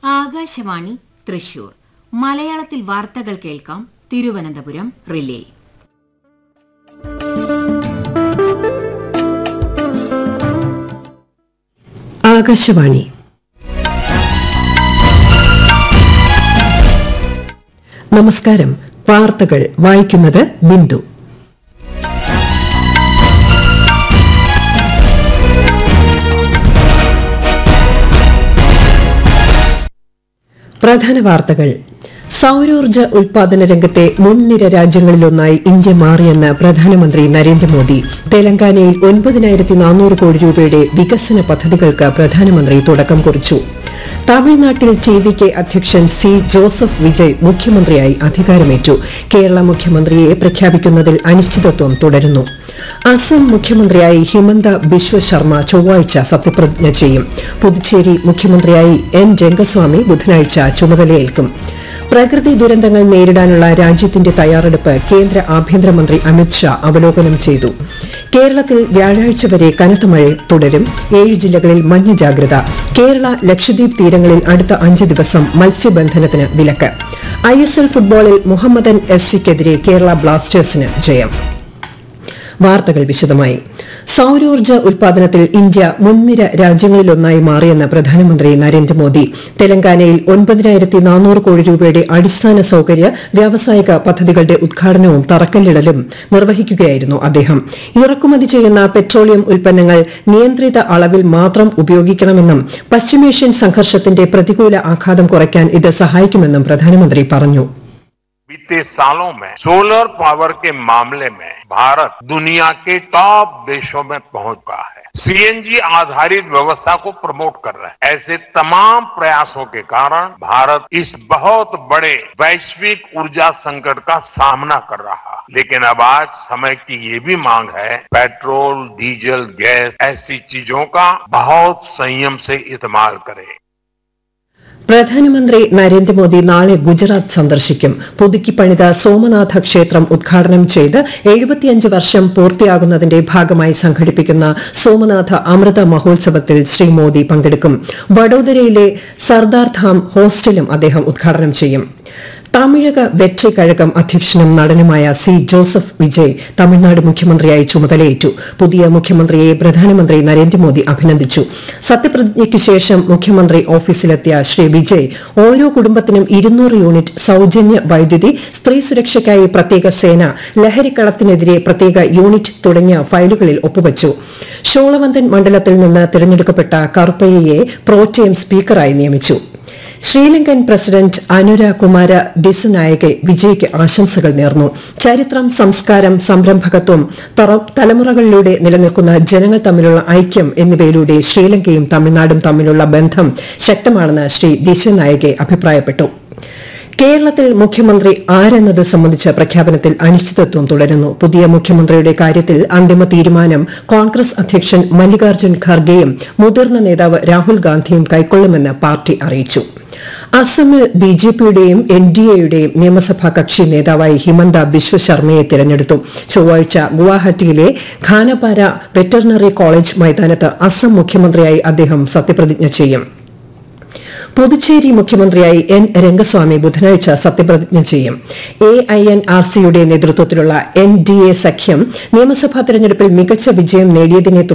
ആകാശവാണി തൃശൂർ മലയാളത്തിൽ വാർത്തകൾ കേൾക്കാം തിരുവനന്തപുരം റിലേ ആകാശവാണി നമസ്കാരം വാർത്തകൾ വായിക്കുന്നത് ബിന്ദു പ്രധാന വാർത്തകൾ സൌരോർജ്ജ ഉൽപാദന രംഗത്തെ മുൻനിര രാജ്യങ്ങളിലൊന്നായി ഇന്ത്യ മാറിയെന്ന് പ്രധാനമന്ത്രി നരേന്ദ്രമോദി തെലങ്കാനയിൽ ഒൻപതിനായിരത്തി നാനൂറ് കോടി രൂപയുടെ വികസന പദ്ധതികൾക്ക് പ്രധാനമന്ത്രി തുടക്കം കുറിച്ചു തമിഴ്നാട്ടിൽ ടി വി കെ അധ്യക്ഷൻ സി ജോസഫ് വിജയ് മുഖ്യമന്ത്രിയായി അധികാരമേറ്റു കേരള മുഖ്യമന്ത്രിയെ പ്രഖ്യാപിക്കുന്നതിൽ അനിശ്ചിതത്വം തുടരുന്നു അസം മുഖ്യമന്ത്രിയായി ഹിമന്ത ബിശ്വ ശർമ്മ ചൊവ്വാഴ്ച സത്യപ്രതിജ്ഞ ചെയ്യും പുതുച്ചേരി മുഖ്യമന്ത്രിയായി എൻ രംഗസ്വാമി ബുധനാഴ്ച ചുമതലയേൽക്കും പ്രകൃതി ദുരന്തങ്ങൾ നേരിടാനുള്ള രാജ്യത്തിന്റെ തയ്യാറെടുപ്പ് കേന്ദ്ര ആഭ്യന്തരമന്ത്രി അമിത്ഷാ അവലോകനം ചെയ്തു കേരളത്തിൽ വ്യാഴാഴ്ച വരെ കനത്ത മഴ തുടരും ഏഴ് ജില്ലകളിൽ മഞ്ഞ ജാഗ്രത കേരള ലക്ഷദ്വീപ് തീരങ്ങളിൽ അടുത്ത അഞ്ച് ദിവസം മത്സ്യബന്ധനത്തിന് വിലക്ക് ഐ എസ് എൽ ഫുട്ബോളിൽ മുഹമ്മദൻ എസ് സിക്കെതിരെ കേരള ബ്ലാസ്റ്റേഴ്സിന് ജയം വാർത്തകൾ വിശദമായി സൌരോർജ്ജ ഉൽപാദനത്തിൽ ഇന്ത്യ മുൻനിര രാജ്യങ്ങളിലൊന്നായി മാറിയെന്ന് പ്രധാനമന്ത്രി നരേന്ദ്രമോദി തെലങ്കാനയിൽ ഒൻപതിനായിരത്തി നാനൂറ് കോടി രൂപയുടെ അടിസ്ഥാന സൌകര്യ വ്യാവസായിക പദ്ധതികളുടെ ഉദ്ഘാടനവും തറക്കല്ലിടലും നിർവഹിക്കുകയായിരുന്നു അദ്ദേഹം ഇറക്കുമതി ചെയ്യുന്ന പെട്രോളിയം ഉൽപ്പന്നങ്ങൾ നിയന്ത്രിത അളവിൽ മാത്രം ഉപയോഗിക്കണമെന്നും പശ്ചിമേഷ്യൻ സംഘർഷത്തിന്റെ പ്രതികൂല ആഘാതം കുറയ്ക്കാൻ ഇത് സഹായിക്കുമെന്നും പ്രധാനമന്ത്രി പറഞ്ഞു बीते सालों में सोलर पावर के मामले में भारत दुनिया के टॉप देशों में पहुंच गया है सीएनजी आधारित व्यवस्था को प्रमोट कर रहे हैं ऐसे तमाम प्रयासों के कारण भारत इस बहुत बड़े वैश्विक ऊर्जा संकट का सामना कर रहा है लेकिन अब आज समय की ये भी मांग है पेट्रोल डीजल गैस ऐसी चीजों का बहुत संयम से इस्तेमाल करें പ്രധാനമന്ത്രി നരേന്ദ്രമോദി നാളെ ഗുജറാത്ത് സന്ദർശിക്കും പുതുക്കി പണിത സോമനാഥ ക്ഷേത്രം ഉദ്ഘാടനം ചെയ്ത് എഴുപത്തിയഞ്ച് വർഷം പൂർത്തിയാകുന്നതിന്റെ ഭാഗമായി സംഘടിപ്പിക്കുന്ന സോമനാഥ അമൃത മഹോത്സവത്തിൽ ശ്രീ മോദി പങ്കെടുക്കും വഡോദരയിലെ സർദാർ ധാം ഹോസ്റ്റലും അദ്ദേഹം ഉദ്ഘാടനം ചെയ്യും തമിഴക വെട്രി കഴകം അധ്യക്ഷനും നടനുമായ സി ജോസഫ് വിജയ് തമിഴ്നാട് മുഖ്യമന്ത്രിയായി ചുമതലയേറ്റു പുതിയ മുഖ്യമന്ത്രിയെ പ്രധാനമന്ത്രി നരേന്ദ്രമോദി അഭിനന്ദിച്ചു സത്യപ്രതിജ്ഞയ്ക്ക് ശേഷം മുഖ്യമന്ത്രി ഓഫീസിലെത്തിയ ശ്രീ വിജയ് ഓരോ കുടുംബത്തിനും ഇരുന്നൂറ് യൂണിറ്റ് സൌജന്യ വൈദ്യുതി സ്ത്രീ സുരക്ഷയ്ക്കായി പ്രത്യേക സേന ലഹരിക്കളത്തിനെതിരെ പ്രത്യേക യൂണിറ്റ് തുടങ്ങിയ ഫയലുകളിൽ ഒപ്പുവച്ചു ഷോളവന്തൻ മണ്ഡലത്തിൽ നിന്ന് തിരഞ്ഞെടുക്കപ്പെട്ട കറുപ്പയ്യയെ പ്രോറ്റേം സ്പീക്കറായി നിയമിച്ചു ശ്രീലങ്കൻ പ്രസിഡന്റ് അനുര കുമാര ദിസുനായകെ വിജയ്ക്ക് ആശംസകൾ നേർന്നു ചരിത്രം സംസ്കാരം സംരംഭകത്വം തലമുറകളിലൂടെ നിലനിൽക്കുന്ന ജനങ്ങൾ തമ്മിലുള്ള ഐക്യം എന്നിവയിലൂടെ ശ്രീലങ്കയും തമിഴ്നാടും തമ്മിലുള്ള ബന്ധം ശക്തമാണെന്ന് ശ്രീ ദിശനായകെ അഭിപ്രായപ്പെട്ടു കേരളത്തിൽ മുഖ്യമന്ത്രി ആരെന്നത് സംബന്ധിച്ച പ്രഖ്യാപനത്തിൽ അനിശ്ചിതത്വം തുടരുന്നു പുതിയ മുഖ്യമന്ത്രിയുടെ കാര്യത്തിൽ അന്തിമ തീരുമാനം കോൺഗ്രസ് അധ്യക്ഷൻ മല്ലികാർജ്ജുൻ ഖർഗെയും മുതിർന്ന നേതാവ് രാഹുൽ ഗാന്ധിയും കൈക്കൊള്ളുമെന്ന് പാർട്ടി അറിയിച്ചു അസമിൽ ബി ജെ പിയുടെയും എൻ ഡി എയുടെയും നിയമസഭാ കക്ഷി നേതാവായി ഹിമന്ത ബിശ്വ ശർമ്മയെ തിരഞ്ഞെടുത്തു ചൊവ്വാഴ്ച ഗുവാഹട്ടിയിലെ ഖാനപാര വെറ്ററിനറി കോളേജ് മൈതാനത്ത് അസം മുഖ്യമന്ത്രിയായി അദ്ദേഹം സത്യപ്രതിജ്ഞ ചെയ്യും പുതുച്ചേരി മുഖ്യമന്ത്രിയായി എൻ രംഗസ്വാമി ബുധനാഴ്ച സത്യപ്രതിജ്ഞ ചെയ്യും എ ഐ എൻ ആർ സിയുടെ നേതൃത്വത്തിലുള്ള എൻ ഡി എ സഖ്യം നിയമസഭാ തെരഞ്ഞെടുപ്പിൽ മികച്ച വിജയം നേടിയതിനെ